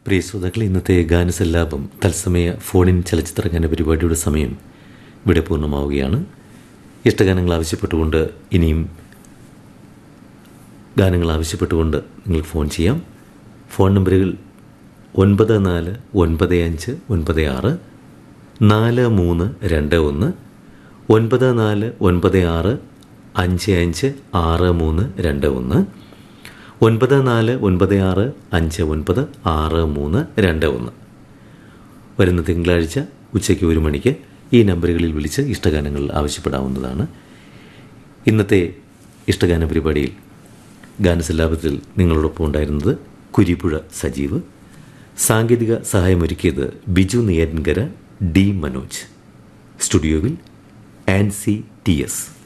പ്രിയ ശ്രോതാക്കൾ ഇന്നത്തെ ഗാനസല്ലാപം തത്സമയ ഫോണിൻ ചലച്ചിത്ര ഗാന പരിപാടിയുടെ സമയം ഇവിടെ പൂർണ്ണമാവുകയാണ് ഇഷ്ടഗാനങ്ങൾ ആവശ്യപ്പെട്ടുകൊണ്ട് ഇനിയും ഗാനങ്ങൾ ആവശ്യപ്പെട്ടുകൊണ്ട് നിങ്ങൾക്ക് ഫോൺ ചെയ്യാം ഫോൺ നമ്പറുകൾ ഒൻപത് നാല് ഒൻപത് അഞ്ച് ഒൻപത് ആറ് നാല് മൂന്ന് രണ്ട് ഒന്ന് ഒൻപത് നാല് ഒൻപത് ആറ് അഞ്ച് അഞ്ച് ആറ് മൂന്ന് രണ്ട് ഒന്ന് ഒൻപത് നാല് ഒൻപത് ആറ് അഞ്ച് ഒൻപത് ആറ് മൂന്ന് രണ്ട് ഒന്ന് വരുന്ന തിങ്കളാഴ്ച ഉച്ചയ്ക്ക് ഒരു മണിക്ക് ഈ നമ്പറുകളിൽ വിളിച്ച് ഇഷ്ടഗാനങ്ങൾ ആവശ്യപ്പെടാവുന്നതാണ് ഇന്നത്തെ ഇഷ്ടഗാന പരിപാടിയിൽ ഗാനസല്ലാപത്തിൽ നിങ്ങളോടൊപ്പം ഉണ്ടായിരുന്നത് കുരിപ്പുഴ സജീവ് സാങ്കേതിക സഹായമൊരുക്കിയത് ബിജു നെയ്യാറ്റിൻകര ഡി മനോജ് സ്റ്റുഡിയോവിൽ ആൻസി ടി എസ്